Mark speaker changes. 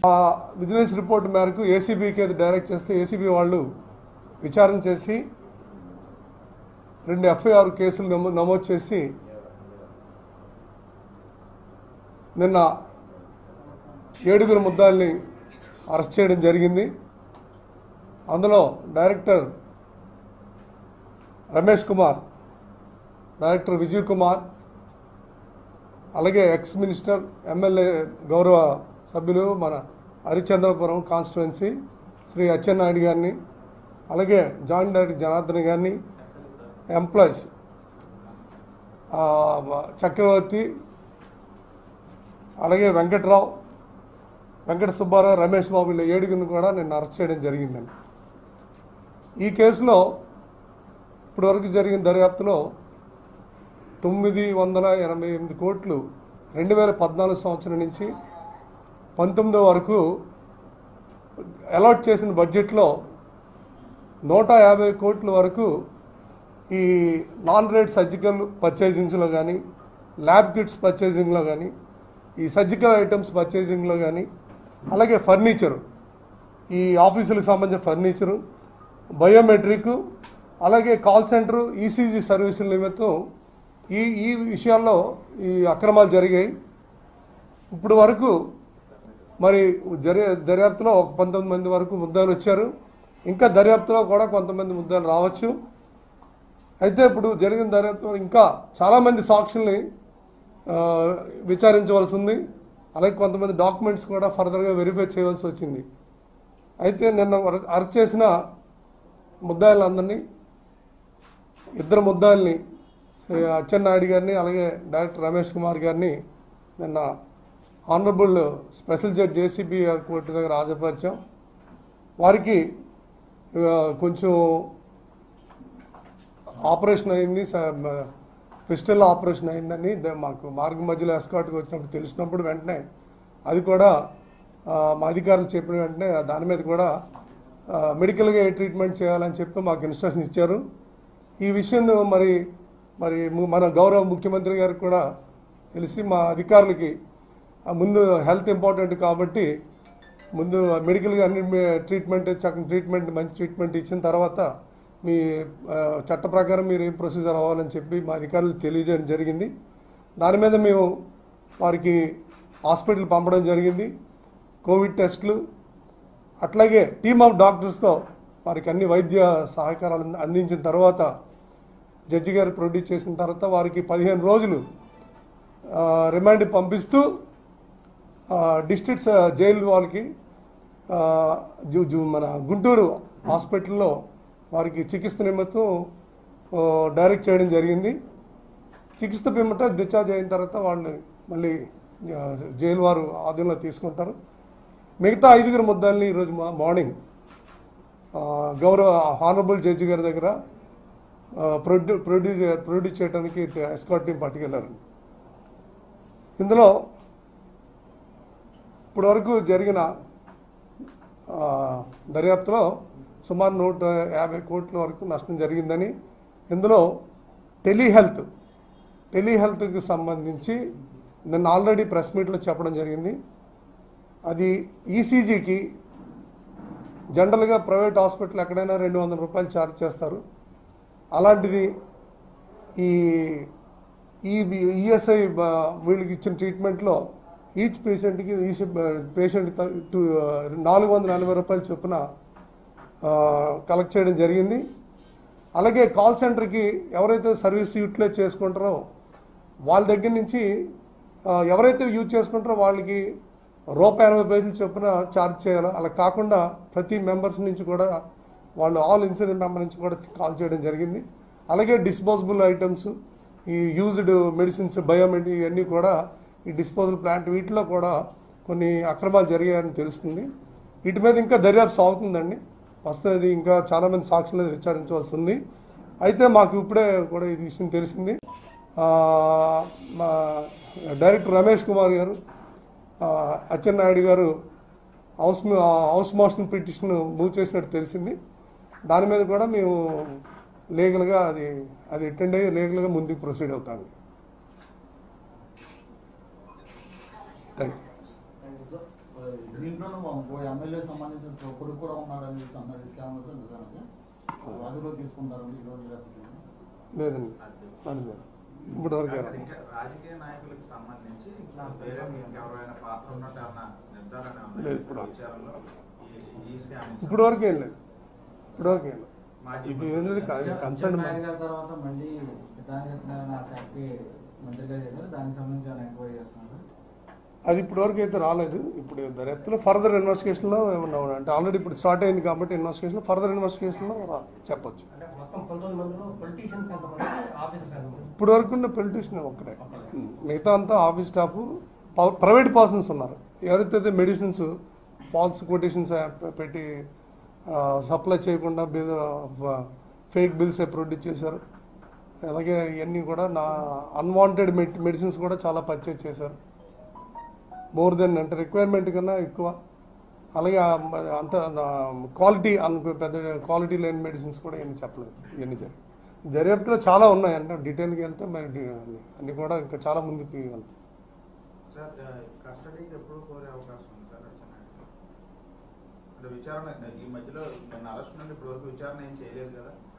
Speaker 1: ఆ vigilance report మేరకు ఏసీబీకి అది డైరెక్ట్ చేస్తే ఏసీబీ వాళ్ళు విచారణ చేసి రెండు ఎఫ్ఐఆర్ కేసులు నమో నమోదు చేసి నిన్న ఏడుగురు ముద్దాల్ని అరెస్ట్ చేయడం జరిగింది అందులో డైరెక్టర్ రమేష్ కుమార్ డైరెక్టర్ విజయ్ కుమార్ అలాగే ఎక్స్ మినిస్టర్ ఎమ్మెల్యే గౌరవ సభ్యులు మన హరిచంద్రపురం కాన్స్టిట్యున్సీ శ్రీ అచ్చెన్నాయుడు గారిని అలాగే జాయింట్ డైరెక్టర్ జనార్దన్ గారిని ఎంప్లాయీస్ చక్రవర్తి అలాగే వెంకట్రావు వెంకట సుబ్బారావు రమేష్ బాబు వీళ్ళ ఏడుగురిని కూడా నిన్న అరెస్ట్ చేయడం జరిగిందండి ఈ కేసులో ఇప్పటివరకు జరిగిన దర్యాప్తులో తొమ్మిది వందల ఎనభై ఎనిమిది కోట్లు రెండు వేల పద్నాలుగు సంవత్సరం నుంచి పంతొమ్మిదో వరకు అలాట్ చేసిన బడ్జెట్లో నూట యాభై కోట్ల వరకు ఈ నాన్ రేట్ సర్జికల్ పర్చేజింగ్స్లో కానీ ల్యాబ్ కిట్స్ పర్చేజింగ్లో కానీ ఈ సర్జికల్ ఐటమ్స్ పర్చేజింగ్లో కానీ అలాగే ఫర్నిచరు ఈ ఆఫీసులకు సంబంధించిన ఫర్నిచరు బయోమెట్రిక్ అలాగే కాల్ సెంటర్ ఈసీజీ సర్వీసుల నిమిత్తం ఈ ఈ విషయాల్లో ఈ అక్రమాలు జరిగాయి ఇప్పుడు వరకు మరి జరి దర్యాప్తులో ఒక పంతొమ్మిది మంది వరకు ముద్దాలు వచ్చారు ఇంకా దర్యాప్తులో కూడా కొంతమంది ముద్దాలు రావచ్చు అయితే ఇప్పుడు జరిగిన దర్యాప్తులో ఇంకా చాలామంది సాక్షుల్ని ఆ, విచారించవలసి ఉంది అలాగే కొంతమంది డాక్యుమెంట్స్ కూడా ఫర్దర్గా వెరిఫై చేయవలసి వచ్చింది అయితే నిన్న అరె- అరెస్ట్ చేసిన ముద్దాయిలందరినీ ఇద్దరు ముద్దాయిల్ని శ్రీ అచ్చెన్నాయుడు గారిని అలాగే డైరెక్టర్ రమేష్ కుమార్ గారిని నిన్న honourable special judge JCB court దగ్గర హాజరుపరిచాం వారికి ఆ, కొంచెం ఆపరేషన్ అయింది పిస్టల్ ఆపరేషన్ అయిందని ద- మాకు మార్గ మధ్యలో ఎస్కాట్కి వచ్చినప్పుడు తెలిసినప్పుడు వెంటనే అది కూడా ఆ, మా అధికారులు చెప్పిన వెంటనే దాని మీద కూడా ఆ, మెడికల్గా ట్రీట్మెంట్ చేయాలని చెప్పి మాకు ఇన్స్ట్రక్షన్ ఇచ్చారు ఈ విషయం మరి మరి ము- మన గౌరవ ముఖ్యమంత్రి గారికి కూడా తెలిసి మా అధికారులకి ఆ, ముందు హెల్త్ ఇంపార్టెంట్ కాబట్టి ముందు మెడికల్గా అన్ని మే- ట్రీట్మెంట్ చక్కని ట్రీట్మెంట్ మంచి ట్రీట్మెంట్ ఇచ్చిన తర్వాత మీ ఆ, చట్ట ప్రకారం మీరు ఏం ప్రొసీజర్ అవ్వాలని చెప్పి మా అధికారులు తెలియజేయడం జరిగింది దాని మీద మేము వారికి హాస్పిటల్ పంపడం జరిగింది కోవిడ్ టెస్టులు అట్లాగే టీమ్ ఆఫ్ డాక్టర్స్తో వారికి అన్ని వైద్య సహకారాలు అంద- అందించిన తర్వాత జడ్జి గారు ప్రొడ్యూస్ చేసిన తర్వాత వారికి పదిహేను రోజులు ఆ, రిమాండ్ పంపిస్తూ ఆ, డిస్ట్రిక్ట్స్ జైలు వాళ్ళకి ఆ, జు- జు- మన గుంటూరు హాస్పిటల్లో వారికి చికిత్స నిమిత్తం ఆ, డైరెక్ట్ చేయడం జరిగింది చికిత్స పిమ్మట డిశ్చార్జ్ అయిన తర్వాత వాళ్ళు మళ్ళీ ఆ, జైలు వారు ఆధీనంలో తీసుకుంటారు మిగతా ఐదుగురు ముద్దాల్ని ఈరోజు మా మార్నింగ్ ఆ, గౌరవ హానరబుల్ జడ్జి గారి దగ్గర ప్రొడ్యూ ప్రొడ్యూస్ ప్రొడ్యూస్ చేయడానికి ఎస్కాట్ టీం పట్టుకెళ్లారు ఇందులో ఇప్పటి వరకు జరిగిన ఆ, దర్యాప్తులో సుమారు నూట యాభై కోట్ల వరకు నష్టం జరిగిందని ఇందులో టెలిహెల్త్ టెలిహెల్త్కి సంబంధించి నిన్న ఆల్రెడీ ప్రెస్ మీట్లో చెప్పడం జరిగింది అది ఈసీజీకి జనరల్గా ప్రైవేట్ హాస్పిటల్ ఎక్కడైనా రెండు వందల రూపాయలు ఛార్జ్ చేస్తారు అలాంటిది ఈ ఈ ఈఎస్ఐ వీళ్ళకి ఇచ్చిన ట్రీట్మెంట్లో ఈచ్ పేషెంట్కి ఈచ్ పేషెంట్ టూ నాలుగు వందల నలభై రూపాయలు చొప్పున ఆ, కలెక్ట్ చేయడం జరిగింది అలాగే కాల్ సెంటర్కి ఎవరైతే సర్వీస్ యూటిలైజ్ చేసుకుంటారో వాళ్ళ దగ్గర నుంచి ఆ, ఎవరైతే యూజ్ చేసుకుంటారో వాళ్ళకి రూపాయి ఎనభై పైసలు చొప్పున ఛార్జ్ చేయాలి అలా కాకుండా ప్రతి మెంబర్స్ నుంచి కూడా వాళ్ళు ఆల్ ఇన్సూరెన్స్ మెంబర్ నుంచి కూడా కాల్ చేయడం జరిగింది అలాగే డిస్పోజబుల్ ఐటమ్స్ ఈ యూజ్డ్ మెడిసిన్స్ బయోమెట్రిక్ ఇవన్నీ కూడా ఈ డిస్పోజల్ ప్లాంట్ వీటిలో కూడా కొన్ని అక్రమాలు జరిగాయని తెలుస్తుంది వీటి మీద ఇంకా దర్యాప్తు సాగుతుందండి వస్తుంది ఇంకా చాలామంది సాక్షులు విచారించవలసి ఉంది అయితే మాకు ఇప్పుడే కూడా ఇది విషయం తెలిసింది ఆ, మా డైరెక్టర్ రమేష్ కుమార్ గారు ఆ, అచ్చెన్నాయుడు గారు house house motion petition move చేసినట్టు తెలిసింది దాని మీద కూడా మేము లీగల్గా అది అది అటెండ్ అయ్యి లీగల్గా ముందుకు ప్రొసీడ్ అవుతాను థ్యాంక్ యూ
Speaker 2: దీంట్లో ఇంకో ఎమ్మెల్యే సంబంధించిన కొడుకు కూడా ఉన్నాడు అని అన్నది స్కామర్స్ నిజానికి అదులో తీసుకుంటారు ఈ రోజు రేపటి
Speaker 1: లేదండి అది లేదు ఇప్పుడు వరకు
Speaker 3: అక్కడ ఇంకా రాజకీయ నాయకులకు సంబంధించి ఇంకా వేరే మీకు ఎవరైనా పాత్ర ఉన్నట్టు ఏమన్నా నిర్ధారణ ఉందా?
Speaker 1: లేదు, ఇప్పుడు
Speaker 3: విచారణలో ఈ- ఈ స్కామ్
Speaker 1: ఇప్పుడు వరకు ఏం లేదు ఇప్పుడు వరకు ఏం లేదు
Speaker 3: మాజీ
Speaker 1: ఇది ఏంటంటే కన్సర్న్
Speaker 2: నాయుడు గారి తర్వాత మళ్ళీ దానికి వచ్చిన శాఖకి మంత్రిగా చేశారు దానికి సంబంధించి ఏమైనా ఎంక్వైరీ చేస్తున్నారు
Speaker 1: అది ఇప్పటి వరకు అయితే రాలేదు ఇప్పుడు దర్యాప్తులో ఫర్దర్ ఇన్వెస్టిగేషన్లో ఏమన్నా ఉన్నాయి. అంటే ఆల్రెడీ ఇప్పుడు స్టార్ట్ అయింది కాబట్టి ఇన్వెస్టిగేషన్ ఫర్దర్ ఇన్వెస్టిగేషన్లో చెప్పొచ్చు
Speaker 4: అంటే మొత్తం పంతొమ్మిది మందిలో పొలిటీషియన్స్ ఎంతమంది ఆఫీసర్స్ ఎంతమంది
Speaker 1: ఇప్పుడు వరకు ఉన్న పొలిటీషియన్ ఒక్కరే ఉం. మిగతా అంతా ఆఫీస్ స్టాఫ్ ప్రైవేట్ పర్సన్స్ ఉన్నారు ఎవరైతే మెడిసిన్స్ ఫాల్స్ కొటేషన్స్ పెట్టి సప్లై చేయకుండా ఫేక్ బిల్స్ ప్రొడ్యూస్ చేశారు అలాగే ఇవన్నీ కూడా నా అన్వాంటెడ్ మెడిసిన్స్ కూడా చాలా పర్చేజ్ చేశారు మోర్ దెన్ అంటే రిక్వైర్మెంట్ కన్నా ఎక్కువ అలాగే ఆ మ- అంత క్వాలిటీ అను పెద్ద క్వాలిటీ లేని మెడిసిన్స్ కూడా ఇవన్నీ చెప్పలేదు ఇవన్నీ జరిగాయి దర్యాప్తులో చాలా ఉన్నాయి అంటే డీటెయిల్కి వెళ్తే మరి డి- అన్ని కూడా ఇంకా చాలా ముందుకు వెళ్తాయి
Speaker 3: సార్ కస్టడీకి ఎప్పుడు కోరే అవకాశం ఉంది సార్ అర్చన అంటే విచారణ ఈ మధ్యలో నిన్న అరెస్ట్ నుండి ఇప్పటి వరకు విచారణ ఏం చేయలేదు కదా